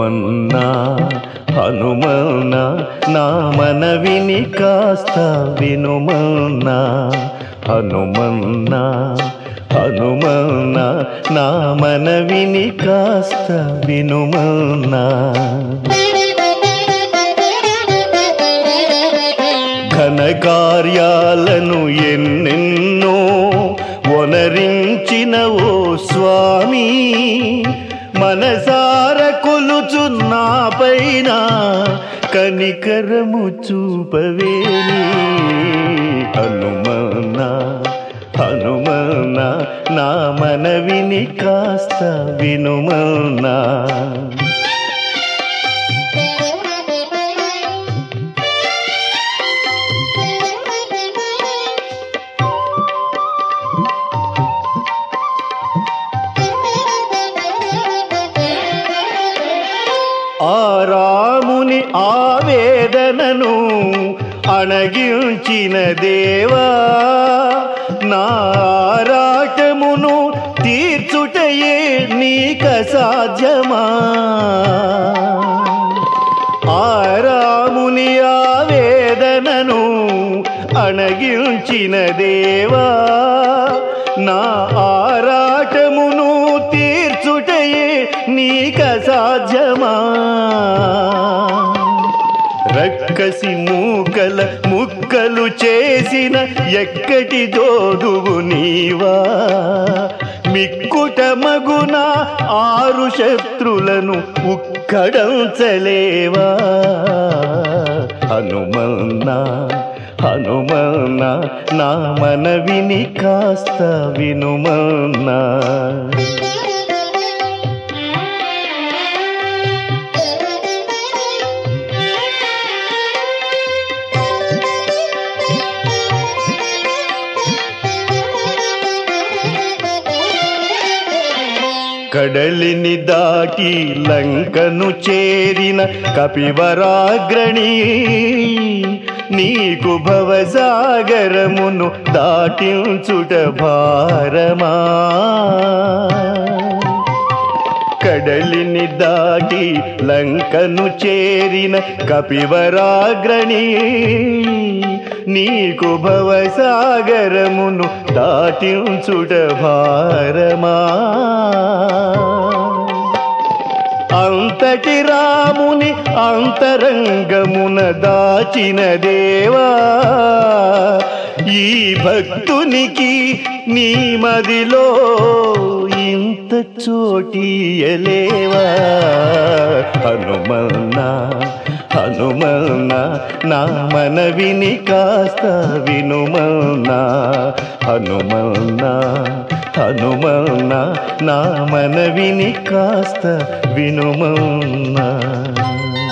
హనుమన్నా హనుమన్నా నా మనవిని కాస్త వినుమన్నా హనుమన్నా హనుమన్నా నా మనవిని కాస్త వినుమన్నా ఘన కార్యాలను ఎన్నెన్నో వనరించిన ఓ స్వామి మనసార కొలుచున్నా పైన కనికరము చూపవేని హనుమన్నా హనుమన్నా నా మనవిని కాస్త వినుమన్నా ఆ రాముని ఆవేదనను అణగించిన దేవా నా రాటమును తీర్చుటయే నీక సాధ్యమా ఆ రాముని ఆవేదనను అణగించిన దేవా నా ఆరాటమును తీర్చుటయే నీక సాధ్యమా రక్కసి మూకల ముక్కలు చేసిన ఎక్కటి జోడువు నీవా మిక్కుట మగున ఆరు శత్రులను ఉక్కడంచలేవా హనుమన్నా హనుమన్నా నా మనవిని కాస్త వినుమన్నా కడలిని దాటి లంకను చేరిన కపివరాగ్రణి నీకు భవసాగరమును దాటించుట భారమా కడలిని దాటి లంకను చేరిన కపివరాగ్రణి నీకు భవసాగరమును దాటించుట భారమా అంతటి రాముని అంతరంగమున దాచిన దేవా ఈ భక్తునికి నీ మదిలో ఇంత చోటీయలేవా హనుమన్నా హనుమన్నా నా మనవిని కాస్త వినుమన్నా హనుమన్నా హనుమన్నా నా మనవిని కాస్త వినుమన్నా